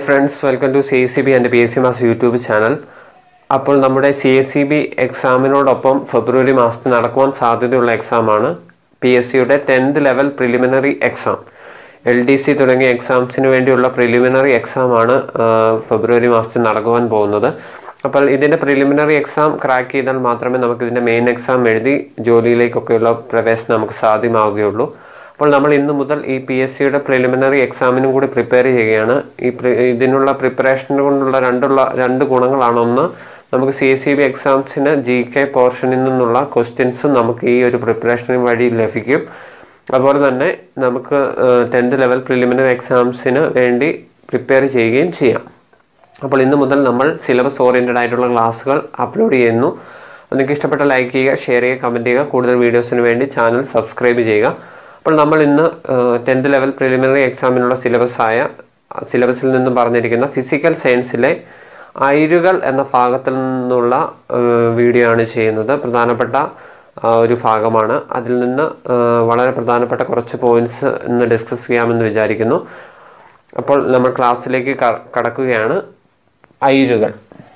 friends welcome to C S C B and P S C mass YouTube channel അപ്പോൾ നമ്മുടെ C S C B എക്സാമിനോടൊപ്പം ഫെബ്രുവരി മാസത്തിൽ നടക്കുവാൻ സാധ്യതയുള്ള എക്സാമാണ് പി എസ് സിയുടെ tenth level preliminary exam L D C തുടങ്ങിയ എക്സാംസിന് വേണ്ടിയുള്ള പ്രിലിമിനറി എക്സാമാണ് ഫെബ്രുവരി മാസത്തിൽ നടക്കുവാൻ പോകുന്നത് അപ്പോൾ ഇതിൻ്റെ പ്രിലിമിനറി എക്സാം ക്രാക്ക് ചെയ്താൽ മാത്രമേ നമുക്ക് ഇതിൻ്റെ മെയിൻ എക്സാം എഴുതി ജോലിയിലേക്കൊക്കെയുള്ള പ്രവേശനം നമുക്ക് സാധ്യമാവുകയുള്ളൂ അപ്പോൾ നമ്മൾ ഇന്ന് മുതൽ ഈ പി എസ് സിയുടെ പ്രിലിമിനറി എക്സാമിനും കൂടി പ്രിപ്പയർ ചെയ്യുകയാണ് ഈ പ്രി ഇതിനുള്ള പ്രിപ്പറേഷൻ കൊണ്ടുള്ള രണ്ടുള്ള രണ്ട് ഗുണങ്ങളാണ് ഒന്ന് നമുക്ക് സി എസ് സി ബി എക്സാംസിന് ജി കെ പോർഷനിൽ നിന്നുള്ള ക്വസ്റ്റ്യൻസും നമുക്ക് ഈ ഒരു പ്രിപ്പറേഷൻ വഴി ലഭിക്കും അതുപോലെ തന്നെ നമുക്ക് ടെൻത്ത് ലെവൽ പ്രിലിമിനറി എക്സാംസിന് വേണ്ടി പ്രിപ്പയർ ചെയ്യുകയും ചെയ്യാം അപ്പോൾ ഇന്ന് മുതൽ നമ്മൾ സിലബസ് ഓറിയൻറ്റഡ് ആയിട്ടുള്ള ക്ലാസ്സുകൾ അപ്ലോഡ് ചെയ്യുന്നു നിങ്ങൾക്ക് ഇഷ്ടപ്പെട്ട ലൈക്ക് ചെയ്യുക ഷെയർ ചെയ്യുക കമൻറ്റ് ചെയ്യുക കൂടുതൽ വീഡിയോസിന് വേണ്ടി ചാനൽ സബ്സ്ക്രൈബ് ചെയ്യുക അപ്പോൾ നമ്മൾ ഇന്ന് ടെൻത്ത് ലെവൽ പ്രിലിമിനറി എക്സാമിനുള്ള സിലബസായ സിലബസിൽ നിന്നും പറഞ്ഞിരിക്കുന്ന ഫിസിക്കൽ സയൻസിലെ അയിരുകൾ എന്ന ഭാഗത്തിൽ നിന്നുള്ള വീഡിയോ ആണ് ചെയ്യുന്നത് പ്രധാനപ്പെട്ട ഒരു ഭാഗമാണ് അതിൽ നിന്ന് വളരെ പ്രധാനപ്പെട്ട കുറച്ച് പോയിന്റ്സ് ഇന്ന് ഡിസ്കസ് ചെയ്യാമെന്ന് വിചാരിക്കുന്നു അപ്പോൾ നമ്മൾ ക്ലാസ്സിലേക്ക് കടക്കുകയാണ് അയിരുകൾ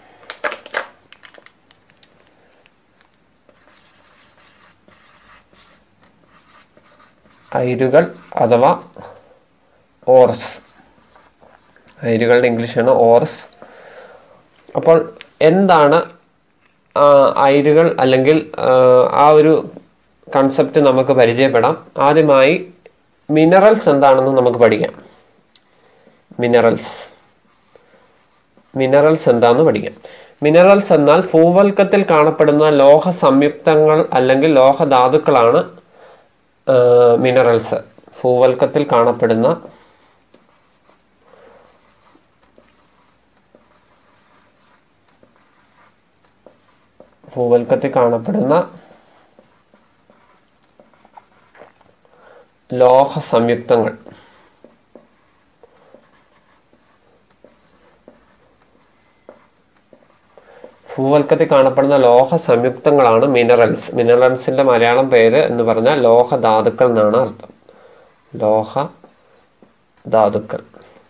അയിരുകൾ അഥവാ ഓർസ് അയിരുകളുടെ ഇംഗ്ലീഷാണ് ഓർസ് അപ്പോൾ എന്താണ് അയിരുകൾ അല്ലെങ്കിൽ ആ ഒരു കൺസെപ്റ്റ് നമുക്ക് പരിചയപ്പെടാം ആദ്യമായി മിനറൽസ് എന്താണെന്ന് നമുക്ക് പഠിക്കാം മിനറൽസ് മിനറൽസ് എന്താണെന്ന് പഠിക്കാം മിനറൽസ് എന്നാൽ ഭൂവൽക്കത്തിൽ കാണപ്പെടുന്ന ലോഹ സംയുക്തങ്ങൾ അല്ലെങ്കിൽ ലോഹധാതുക്കളാണ് മിനറൽസ് ഭൂവൽക്കത്തിൽ കാണപ്പെടുന്ന ഭൂവൽക്കത്തിൽ കാണപ്പെടുന്ന ലോഹ സംയുക്തങ്ങൾ ഭൂവൽക്കത്തിൽ കാണപ്പെടുന്ന ലോഹ സംയുക്തങ്ങളാണ് മിനറൽസ് മിനറൽസിന്റെ മലയാളം പേര് എന്ന് പറഞ്ഞാൽ ലോഹധാതുക്കൾ എന്നാണ് അർത്ഥം ലോഹ ധാതുക്കൾ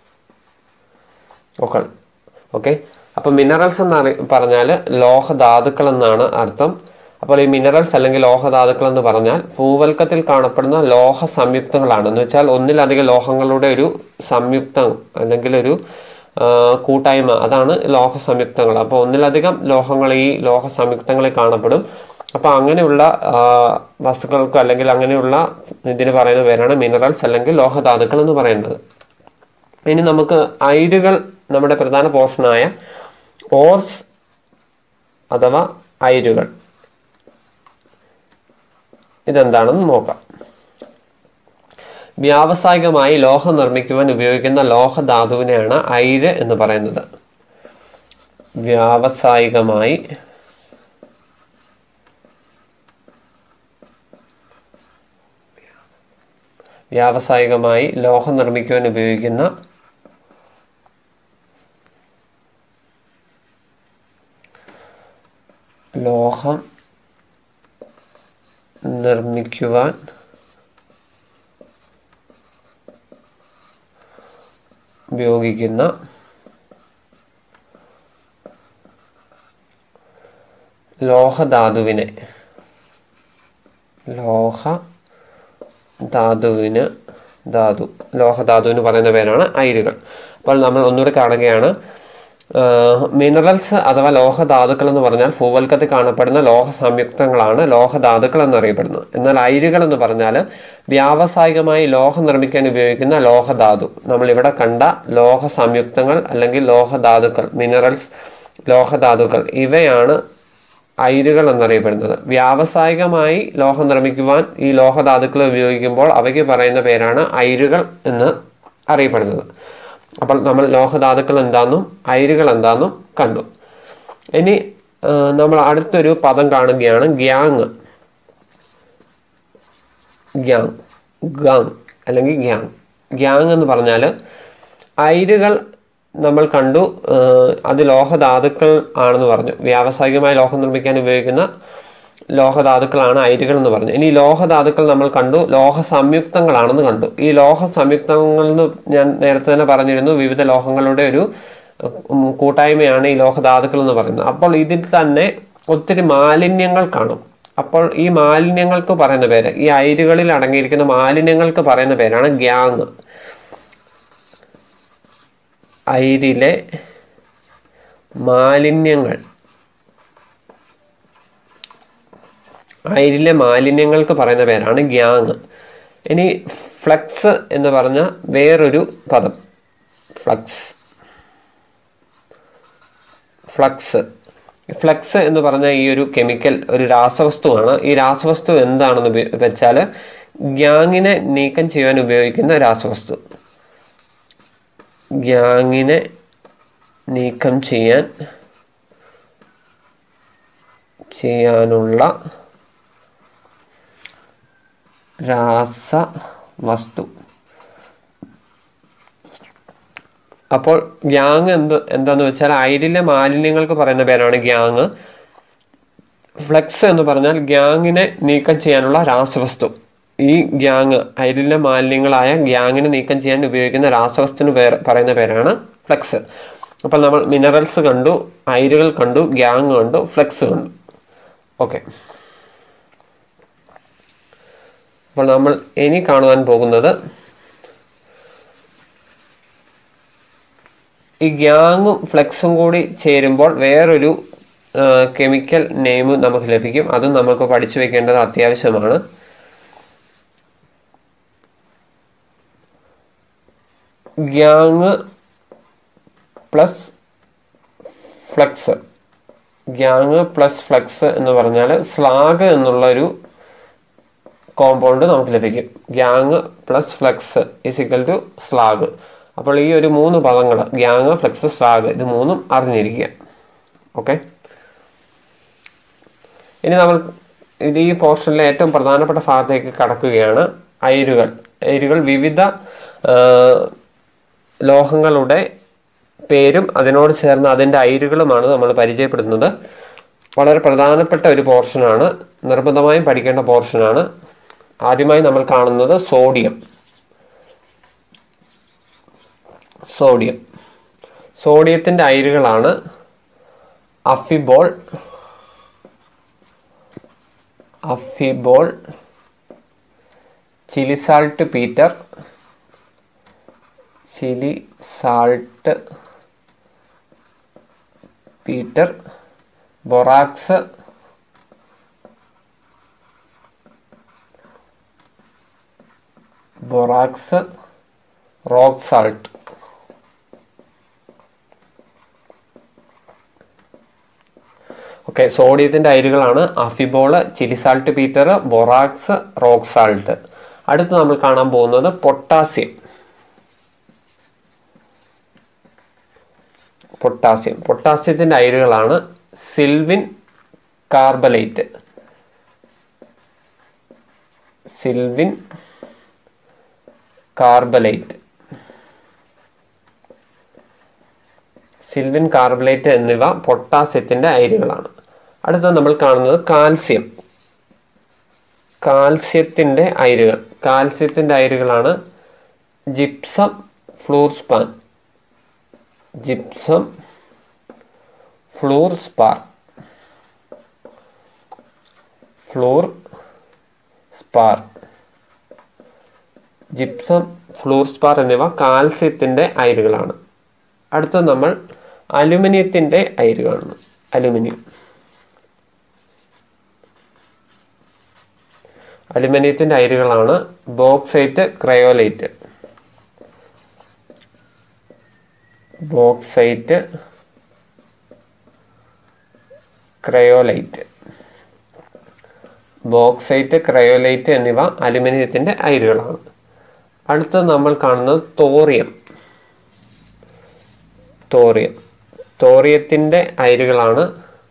ഓക്കെ ഓക്കെ അപ്പോൾ മിനറൽസ് എന്ന് പറഞ്ഞാൽ ലോഹധാതുക്കൾ എന്നാണ് അർത്ഥം അപ്പോൾ ഈ മിനറൽസ് അല്ലെങ്കിൽ ലോഹധാതുക്കൾ എന്ന് പറഞ്ഞാൽ ഭൂവൽക്കത്തിൽ കാണപ്പെടുന്ന ലോഹ സംയുക്തങ്ങളാണ് എന്ന് വെച്ചാൽ ഒന്നിലധികം ലോഹങ്ങളുടെ ഒരു സംയുക്തം അല്ലെങ്കിൽ ഒരു കൂട്ടായ്മ അതാണ് ലോഹ സംയുക്തങ്ങൾ അപ്പോൾ ഒന്നിലധികം ലോഹങ്ങൾ ഈ ലോഹ സംയുക്തങ്ങളിൽ കാണപ്പെടും അപ്പോൾ അങ്ങനെയുള്ള വസ്തുക്കൾക്ക് അല്ലെങ്കിൽ അങ്ങനെയുള്ള ഇതിന് പറയുന്ന പേരാണ് മിനറൽസ് അല്ലെങ്കിൽ ലോഹധാതുക്കൾ എന്ന് പറയുന്നത് ഇനി നമുക്ക് അയിരുകൾ നമ്മുടെ പ്രധാന പോർഷനായ ഓർസ് അഥവാ അയിരുകൾ ഇതെന്താണെന്ന് നോക്കാം വ്യാവസായികമായി ലോഹം നിർമ്മിക്കുവാൻ ഉപയോഗിക്കുന്ന ലോഹധാതുവിനെയാണ് അയിര് എന്ന് പറയുന്നത് വ്യാവസായികമായി വ്യാവസായികമായി ലോഹം നിർമ്മിക്കുവാൻ ഉപയോഗിക്കുന്ന ലോഹം നിർമ്മിക്കുവാൻ ഉപയോഗിക്കുന്ന ലോഹധാതുവിനെ ലോഹ ധാതുവിന് ധാതു ലോഹധാതുവിന് പറയുന്ന പേരാണ് അയിരുകൾ അപ്പോൾ നമ്മൾ ഒന്നുകൂടി കാണുകയാണ് മിനറൽസ് അഥവാ ലോഹധാതുക്കൾ എന്ന് പറഞ്ഞാൽ ഭൂവൽക്കത്തിൽ കാണപ്പെടുന്ന ലോഹ സംയുക്തങ്ങളാണ് ലോഹധാതുക്കൾ എന്നറിയപ്പെടുന്നത് എന്നാൽ അയിരുകൾ എന്ന് പറഞ്ഞാൽ വ്യാവസായികമായി ലോഹം നിർമ്മിക്കാൻ ഉപയോഗിക്കുന്ന ലോഹധാതു നമ്മൾ ഇവിടെ കണ്ട ലോഹ സംയുക്തങ്ങൾ അല്ലെങ്കിൽ ലോഹധാതുക്കൾ മിനറൽസ് ലോഹധാതുക്കൾ ഇവയാണ് അയിരുകൾ എന്നറിയപ്പെടുന്നത് വ്യാവസായികമായി ലോഹം നിർമ്മിക്കുവാൻ ഈ ലോഹധാതുക്കൾ ഉപയോഗിക്കുമ്പോൾ അവയ്ക്ക് പറയുന്ന പേരാണ് അയിരുകൾ എന്ന് അറിയപ്പെടുന്നത് അപ്പോൾ നമ്മൾ ലോഹധാതുക്കൾ എന്താണെന്നും അയിരുകൾ എന്താണെന്നും കണ്ടു ഇനി നമ്മൾ അടുത്തൊരു പദം കാണുകയാണ് ഗ്യാങ് ഗ്യാങ് ഗാങ് അല്ലെങ്കിൽ ഗ്യാങ് ഗ്യാങ് എന്ന് പറഞ്ഞാൽ അയിരുകൾ നമ്മൾ കണ്ടു അത് ലോഹധാതുക്കൾ ആണെന്ന് പറഞ്ഞു വ്യാവസായികമായി ലോഹം നിർമ്മിക്കാൻ ഉപയോഗിക്കുന്ന ലോഹധാതുക്കളാണ് അയിരുകൾ എന്ന് പറഞ്ഞു ഇനി ലോഹധാതുക്കൾ നമ്മൾ കണ്ടു ലോഹ സംയുക്തങ്ങളാണെന്ന് കണ്ടു ഈ ലോഹ സംയുക്തങ്ങൾ എന്ന് ഞാൻ നേരത്തെ തന്നെ പറഞ്ഞിരുന്നു വിവിധ ലോഹങ്ങളുടെ ഒരു ഉം, കൂട്ടായ്മയാണ് ഈ ലോഹധാതുക്കൾ എന്ന് പറയുന്നത് അപ്പോൾ ഇതിൽ തന്നെ ഒത്തിരി മാലിന്യങ്ങൾ കാണും അപ്പോൾ ഈ മാലിന്യങ്ങൾക്ക് പറയുന്ന പേര് ഈ അയിരുകളിൽ അടങ്ങിയിരിക്കുന്ന മാലിന്യങ്ങൾക്ക് പറയുന്ന പേരാണ് ഗ്യാങ് അയിരിലെ മാലിന്യങ്ങൾ അയിരിലെ മാലിന്യങ്ങൾക്ക് പറയുന്ന പേരാണ് ഗ്യാങ് ഇനി ഫ്ലക്സ് എന്ന് പറഞ്ഞ വേറൊരു പദം ഫ്ലക്സ് ഫ്ലക്സ് ഫ്ലക്സ് എന്ന് പറഞ്ഞ ഈ ഒരു കെമിക്കൽ ഒരു രാസവസ്തുവാണ് ഈ രാസവസ്തു എന്താണെന്ന് ഉപയോ- വെച്ചാൽ ഗ്യാങ്ങിനെ നീക്കം ചെയ്യാൻ ഉപയോഗിക്കുന്ന രാസവസ്തു ഗ്യാങ്ങിനെ നീക്കം ചെയ്യാൻ ചെയ്യാനുള്ള രാസവസ്തു അപ്പോൾ ഗ്യാങ് എന്ത് എന്താന്ന് വെച്ചാൽ അയിരിലെ മാലിന്യങ്ങൾക്ക് പറയുന്ന പേരാണ് ഗ്യാങ് ഫ്ലെക്സ് എന്ന് പറഞ്ഞാൽ ഗ്യാങ്ങിനെ നീക്കം ചെയ്യാനുള്ള രാസവസ്തു ഈ ഗ്യാങ് അയിരിലെ മാലിന്യങ്ങളായ ഗ്യാങ്ങിനെ നീക്കം ചെയ്യാൻ ഉപയോഗിക്കുന്ന രാസവസ്തുവിന് പേര് പറയുന്ന പേരാണ് ഫ്ലെക്സ് അപ്പോൾ നമ്മൾ മിനറൽസ് കണ്ടു അയിരുകൾ കണ്ടു ഗ്യാങ് കണ്ടു ഫ്ലെക്സ് കണ്ടു ഓക്കെ അപ്പോൾ നമ്മൾ ഇനി കാണുവാൻ പോകുന്നത് ഈ ഗ്യാങ്ങും ഫ്ലെക്സും കൂടി ചേരുമ്പോൾ വേറൊരു കെമിക്കൽ നെയിം നമുക്ക് ലഭിക്കും അതും നമുക്ക് പഠിച്ചു വെക്കേണ്ടത് അത്യാവശ്യമാണ് gangue plus flux gangue plus flux എന്ന് പറഞ്ഞാൽ സ്ലാഗ് എന്നുള്ള ഒരു കോമ്പൗണ്ട് നമുക്ക് ലഭിക്കും gangue plus flux is equal to slag അപ്പോൾ ഈ ഒരു മൂന്ന് പദങ്ങൾ ഗ്യാങ് ഫ്ലക്സ് സ്ലാഗ് ഇത് മൂന്നും അറിഞ്ഞിരിക്കുക ഓക്കെ ഇനി നമ്മൾ ഇത് ഈ പോർഷനിലെ ഏറ്റവും പ്രധാനപ്പെട്ട ഭാഗത്തേക്ക് കടക്കുകയാണ് അയിരുകൾ അയിരുകൾ വിവിധ ആ, ലോഹങ്ങളുടെ പേരും അതിനോട് ചേർന്ന് അതിൻ്റെ അയിരുകളുമാണ് നമ്മൾ പരിചയപ്പെടുത്തുന്നത് വളരെ പ്രധാനപ്പെട്ട ഒരു പോർഷനാണ് നിർബന്ധമായും പഠിക്കേണ്ട പോർഷനാണ് ആദ്യമായി നമ്മൾ കാണുന്നത് സോഡിയം സോഡിയം സോഡിയത്തിൻ്റെ അയിരുകളാണ് amphibole amphibole Chile saltpetre Chile saltpetre borax borax rock salt okay സോഡിയത്തിൻ്റെ അയിരുകളാണ് amphibole Chile saltpetre borax rock salt അടുത്ത് നമ്മൾ കാണാൻ പോകുന്നത് പൊട്ടാസ്യം പൊട്ടാസ്യം പൊട്ടാസ്യത്തിൻ്റെ അയിരുകളാണ് sylvine carnallite sylvine carnallite sylvine carnallite എന്നിവ പൊട്ടാസ്യത്തിൻ്റെ അയിരുകളാണ് അടുത്ത നമ്മൾ കാണുന്നത് കാൽസ്യം കാൽസ്യത്തിൻ്റെ അയിരുകൾ കാൽസ്യത്തിൻ്റെ അയിരുകളാണ് gypsum fluorspar gypsum fluorspar fluorspar gypsum fluorspar എന്നിവ കാൽസ്യത്തിൻ്റെ അയിരുകളാണ് അടുത്ത നമ്മൾ അലുമിനിയത്തിൻ്റെ അയിരുകളാണ് അലുമിനിയം അലുമിനിയത്തിൻ്റെ അയിരുകളാണ് bauxite cryolite bauxite cryolite bauxite cryolite എന്നിവ അലുമിനിയത്തിൻ്റെ അയിരുകളാണ് അടുത്തത് നമ്മൾ കാണുന്നത് തോറിയം തോറിയം തോറിയത്തിൻ്റെ അയിരുകളാണ്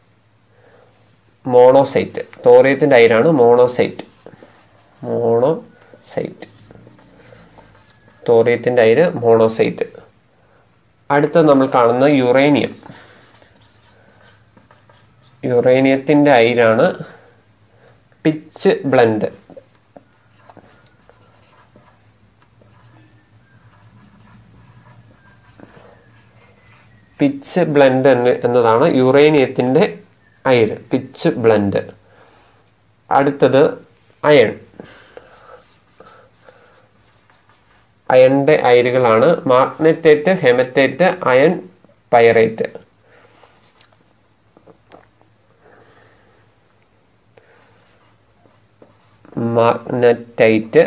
മോണോസൈറ്റ് തോറിയത്തിൻ്റെ അയിരാണ് മോണോസൈറ്റ് മോണോസൈറ്റ് തോറിയത്തിൻ്റെ അയിര് മോണോസൈറ്റ് അടുത്ത നമ്മൾ കാണുന്ന യുറേനിയം യുറേനിയത്തിൻ്റെ അയിരാണ് പിച്ച് ബ്ലെൻഡ് പിച്ച് ബ്ലെൻഡ് എന്ന് എന്നതാണ് യുറേനിയത്തിൻ്റെ അയിര് പിച്ച് ബ്ലെൻഡ് അടുത്തത് അയൺ അയണിൻ്റെ അയിരുകളാണ് magnetite haematite iron pyrite magnetite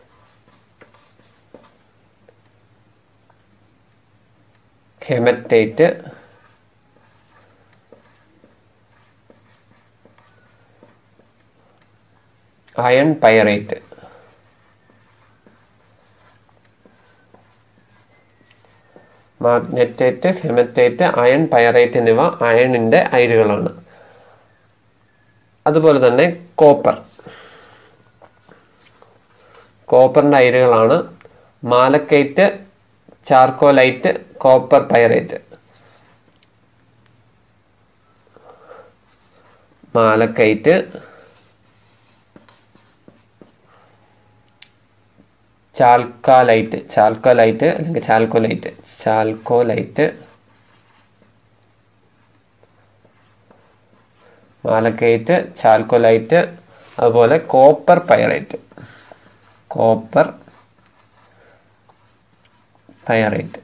haematite iron pyrite magnetite haematite iron pyrite എന്നിവ അയണിൻ്റെ അയിരുകളാണ് അതുപോലെ തന്നെ കോപ്പർ കോപ്പറിൻ്റെ അയിരുകളാണ് malachite ചാർക്കോലൈറ്റ് copper pyrite malachite chalcocite chalcocite അല്ലെങ്കിൽ ചാൽക്കോലൈറ്റ് ചാൽക്കോലൈറ്റ് മാലക്കൈറ്റ് ചാൽക്കോലൈറ്റ് അതുപോലെ copper pyrite copper pyrite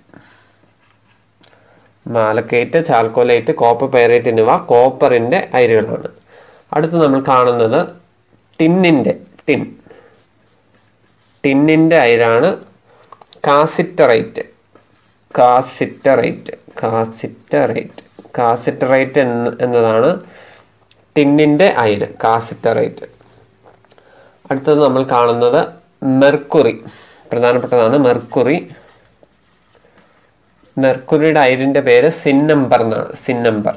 malachite chalcocite copper pyrite എന്നിവ കോപ്പറിൻ്റെ അയിരുകളാണ് അടുത്ത് നമ്മൾ കാണുന്നത് ടിന്നിൻ്റെ ടിൻ ടിന്നിൻ്റെ അയിരാണ് കാസിറ്ററൈറ്റ് കാസിറ്ററൈറ്റ് കാസിറ്ററൈറ്റ് കാസിറ്ററൈറ്റ് എന്ന് എന്നതാണ് ടിന്നിൻ്റെ അയിര് കാസിറ്ററൈറ്റ് അടുത്തത് നമ്മൾ കാണുന്നത് മെർക്കുറി പ്രധാനപ്പെട്ടതാണ് മെർക്കുറി മെർക്കുറിയുടെ അയിരിൻ്റെ പേര് സിന്നംബർ എന്നാണ് സിന്നംബർ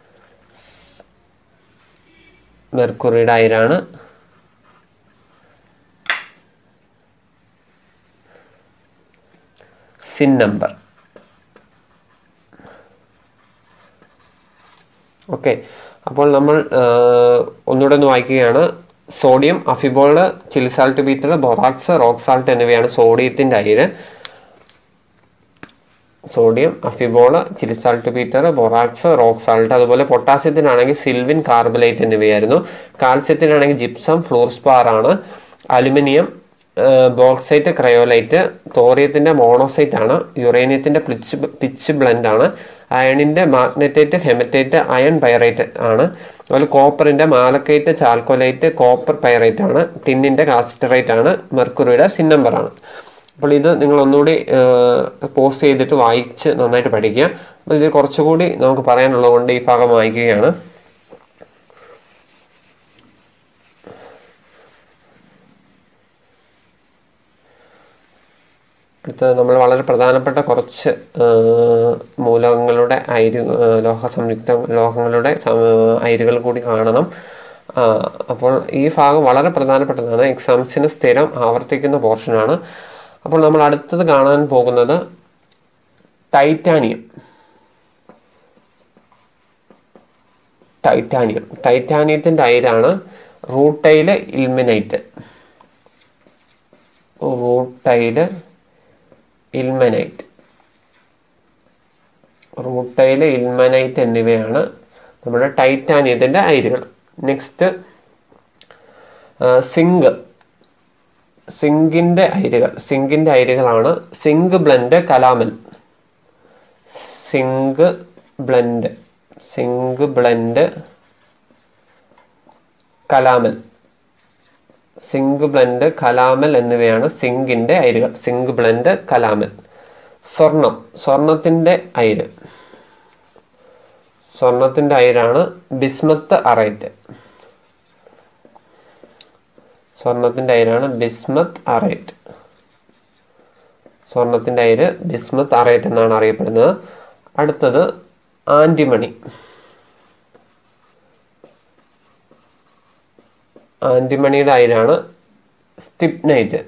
മെർക്കുറിയുടെ അയിരാണ് സിൻ നമ്പർ ഓക്കെ അപ്പോൾ നമ്മൾ ഒന്നുകൂടെ ഒന്ന് വായിക്കുകയാണ് sodium amphibole Chile saltpetre borax rock salt എന്നിവയാണ് സോഡിയത്തിൻ്റെ അയിര് sodium amphibole Chile saltpetre borax rock salt അതുപോലെ പൊട്ടാസ്യത്തിനാണെങ്കിൽ സിൽവിൻ കാർബലേറ്റ് എന്നിവയായിരുന്നു കാൽസ്യത്തിനാണെങ്കിൽ ജിപ്സം ഫ്ലൂർസ്പാർ ആണ് അലുമിനിയം ബോക്സൈറ്റ് ക്രയോലൈറ്റ് തോറിയത്തിൻ്റെ മോണോസൈറ്റ് ആണ് യുറേനിയത്തിൻ്റെ പിച്ച് പിച്ച് ബ്ലെൻഡ് ആണ് അയണിൻ്റെ മാഗ്നറ്റേറ്റ് ഹെമറ്റേറ്റ് അയൺ പൈറേറ്റ് ആണ് അതുപോലെ കോപ്പറിൻ്റെ മാലക്കൈറ്റ് ചാൽക്കോലൈറ്റ് കോപ്പർ പൈറേറ്റ് ആണ് ടിന്നിൻ്റെ കാസിറ്ററേറ്റ് ആണ് മെർക്കുറിയുടെ സിന്നമ്പർ ആണ് അപ്പോൾ ഇത് നിങ്ങൾ ഒന്നുകൂടി പോസ്റ്റ് ചെയ്തിട്ട് വായിച്ച് നന്നായിട്ട് പഠിക്കുക അപ്പോൾ ഇത് കുറച്ചുകൂടി നമുക്ക് പറയാനുള്ളത് കൊണ്ട് ഈ ഭാഗം വായിക്കുകയാണ് അടുത്തത് നമ്മൾ വളരെ പ്രധാനപ്പെട്ട കുറച്ച് മൂലകങ്ങളുടെ അയിര് ലോഹ സംയുക്ത ലോഹങ്ങളുടെ അയിരുകൾ കൂടി കാണണം അപ്പോൾ ഈ ഭാഗം വളരെ പ്രധാനപ്പെട്ടതാണ് എക്സാംസിന് സ്ഥിരം ആവർത്തിക്കുന്ന പോർഷനാണ് അപ്പോൾ നമ്മൾ അടുത്തത് കാണാൻ പോകുന്നത് ടൈറ്റാനിയം ടൈറ്റാനിയം ടൈറ്റാനിയത്തിൻ്റെ അയിരാണ് rutile ilmenite rutile ilmenite rutile ilmenite എന്നിവയാണ് നമ്മുടെ ടൈറ്റാനിയത്തിൻ്റെ അയിരുകൾ നെക്സ്റ്റ് സിങ്ക് സിങ്കിൻ്റെ അയിരുകൾ സിങ്കിൻ്റെ അയിരുകളാണ് zinc blende calamine zinc blende zinc blende calamine zinc blende calamine എന്നിവയാണ് സിങ്കിൻ്റെ അയിരുകൾ സിങ്ക് ബ്ലെൻഡ് കലാമൽ സ്വർണം സ്വർണത്തിൻ്റെ അയിര് സ്വർണത്തിൻ്റെ അയിരാണ് ബിസ്മത്ത് അറൈറ്റ് സ്വർണത്തിൻ്റെ അയിരാണ് ബിസ്മത്ത് അറൈറ്റ് സ്വർണത്തിൻ്റെ അയിര് ബിസ്മത്ത് അറൈറ്റ് എന്നാണ് അറിയപ്പെടുന്നത് അടുത്തത് ആൻറ്റിമണി ആൻറ്റിമണിയുടെ അയിരാണ് സ്റ്റിപ്നൈറ്റ്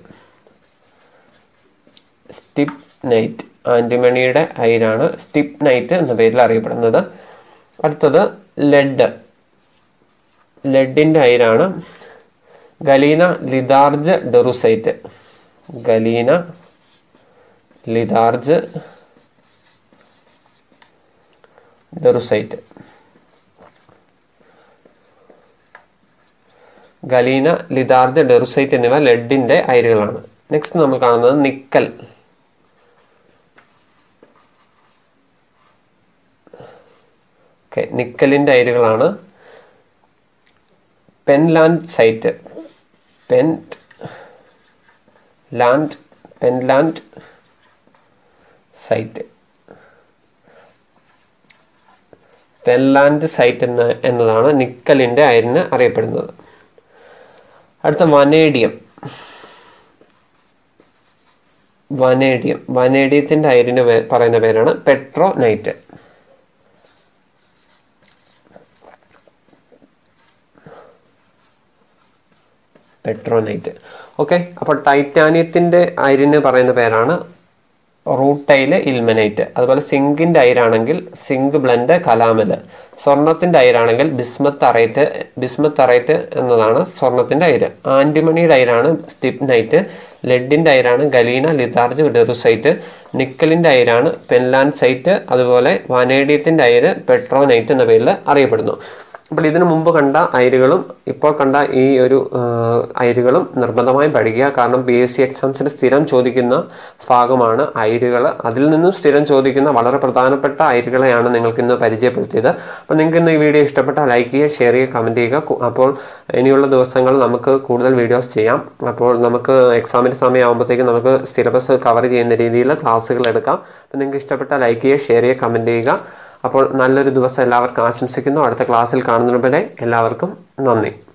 സ്റ്റിപ് നൈറ്റ് ആൻറ്റിമണിയുടെ അയിരാണ് സ്റ്റിപ് നൈറ്റ് എന്ന പേരിൽ അറിയപ്പെടുന്നത് അടുത്തത് ലെഡ് ലെഡിൻ്റെ അയിരാണ് galena litharge cerussite galena litharge cerussite galena litharge cerussite എന്നിവ ലെഡിന്റെ അയിരുകളാണ് നെക്സ്റ്റ് നമ്മൾ കാണുന്നത് നിക്കൽ ഓക്കെ നിക്കലിന്റെ അയിരുകളാണ് pentlandite pentlandite pentlandite pentlandite എന്ന എന്നതാണ് നിക്കലിന്റെ അയിരിന് അറിയപ്പെടുന്നത് അടുത്ത വനേഡിയം വനേഡിയം വനേഡിയത്തിന്റെ അയിരിന് പേ- പറയുന്ന പേരാണ് പെട്രോനൈറ്റ് പെട്രോനൈറ്റ് ഓക്കെ അപ്പോൾ ടൈറ്റാനിയത്തിന്റെ അയിരിന് പറയുന്ന പേരാണ് റൂട്ടൈല് ഇൽമനൈറ്റ് അതുപോലെ സിങ്കിന്റെ അയിരാണെങ്കിൽ സിങ്ക് ബ്ലെൻഡ് കലാമല് സ്വർണത്തിന്റെ അയിരാണെങ്കിൽ ബിസ്മത്ത് അറൈറ്റ് ബിസ്മത്ത് അറൈറ്റ് എന്നതാണ് സ്വർണത്തിന്റെ അയിര് ആന്റിമണിയുടെ അയിരാണ് സ്റ്റിപ്നൈറ്റ് ലെഡിന്റെ അയിരാണ് ഗലീന ലിതാർജ് ഡെറുസൈറ്റ് നിക്കലിന്റെ അയിരാണ് പെൻലാൻസൈറ്റ് അതുപോലെ വനേഡിയത്തിന്റെ അയിര് പെട്രോനൈറ്റ് എന്ന പേരിൽ അറിയപ്പെടുന്നു അപ്പോൾ ഇതിനു മുമ്പ് കണ്ട അയിരുകളും ഇപ്പോൾ കണ്ട ഈ ഒരു ആ, അയിരുകളും നിർബന്ധമായും പഠിക്കുക കാരണം പി എസ് സി എക്സാംസിന് സ്ഥിരം ചോദിക്കുന്ന ഭാഗമാണ് അയിരുകൾ അതിൽ നിന്നും സ്ഥിരം ചോദിക്കുന്ന വളരെ പ്രധാനപ്പെട്ട അയിരുകളെയാണ് നിങ്ങൾക്ക് ഇന്ന് പരിചയപ്പെടുത്തിയത് അപ്പോൾ നിങ്ങൾക്ക് ഇന്ന് ഈ വീഡിയോ ഇഷ്ടപ്പെട്ടാൽ ലൈക്ക് ചെയ്യുക ഷെയർ ചെയ്യുക കമൻറ്റ് ചെയ്യുക കു- അപ്പോൾ ഇനിയുള്ള ദിവസങ്ങൾ നമുക്ക് കൂടുതൽ വീഡിയോസ് ചെയ്യാം അപ്പോൾ നമുക്ക് എക്സാമിൻ്റെ സമയമാകുമ്പോഴത്തേക്കും നമുക്ക് സിലബസ് കവർ ചെയ്യുന്ന രീതിയിൽ ക്ലാസ്സുകൾ എടുക്കാം അപ്പോൾ നിങ്ങൾക്ക് ഇഷ്ടപ്പെട്ടാൽ ലൈക്ക് ചെയ്യുക ഷെയർ ചെയ്യുക കമൻറ്റ് ചെയ്യുക അപ്പോൾ നല്ലൊരു ദിവസം എല്ലാവർക്കും ആശംസിക്കുന്നു അടുത്ത ക്ലാസ്സിൽ കാണുന്നതിന് വരെ എല്ലാവർക്കും നന്ദി